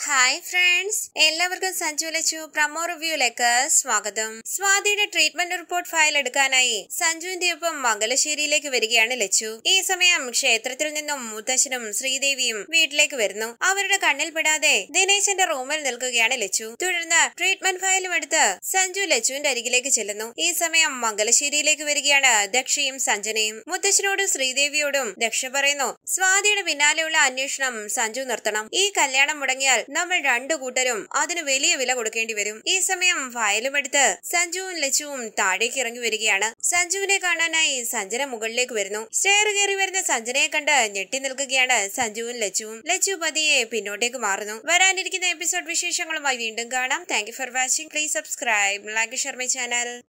hi friends എല്ലാവർക്കും Sanju Lachu promo റിവ്യൂയിലേക്ക് സ്വാഗതം സ്വാതിയുടെ ട്രീറ്റ്മെന്റ് റിപ്പോർട്ട് ഫയൽ എടുക്കാനായി സഞ്ജുവിന്റെ ഒപ്പം മംഗലശ്ശേരിയിലേക്ക് വരികയാണ് ലച്ചു ഈ സമയം ക്ഷേത്രത്തിൽ നിന്നും മുത്തശ്ശനും ശ്രീദേവിയും വീട്ടിലേക്ക് വരുന്നു അവരുടെ കണ്ണിൽ പെടാതെ ദിനേശന്റെ റൂമിൽ നിൽക്കുകയാണ് ലച്ചു തുടർന്ന് ട്രീറ്റ്മെന്റ് ഫയലും എടുത്ത് സഞ്ജു ലച്ചുവിന്റെ അരികിലേക്ക് ചെല്ലുന്നു ഈ സമയം മംഗലശ്ശേരിയിലേക്ക് വരികയാണ് ദക്ഷയും സഞ്ജനയും മുത്തശ്ശനോടും ശ്രീദേവിയോടും ദക്ഷ പറയുന്നു സ്വാതിയുടെ പിന്നാലെയുള്ള അന്വേഷണം സഞ്ജു നിർത്തണം ഈ കല്യാണം മുടങ്ങിയാൽ നമ്മൾ രണ്ടു കൂട്ടരും അതിന് വലിയ വില കൊടുക്കേണ്ടി വരും ഈ സമയം ഫയലും എടുത്ത് സഞ്ജുവും ലച്ചുവും താഴേക്ക് ഇറങ്ങി വരികയാണ് സഞ്ജുവിനെ കാണാനായി സഞ്ജന മുകളിലേക്ക് വരുന്നു സ്റ്റെയർ കയറി വരുന്ന സഞ്ജനയെ കണ്ട് ഞെട്ടി നിൽക്കുകയാണ് സഞ്ജുവും ലച്ചുവും ലച്ചു പതിയെ പിന്നോട്ടേക്ക് മാറുന്നു വരാനിരിക്കുന്ന എപ്പിസോഡ് വിശേഷങ്ങളുമായി വീണ്ടും കാണാം thank you for watching please subscribe like Sharmi channel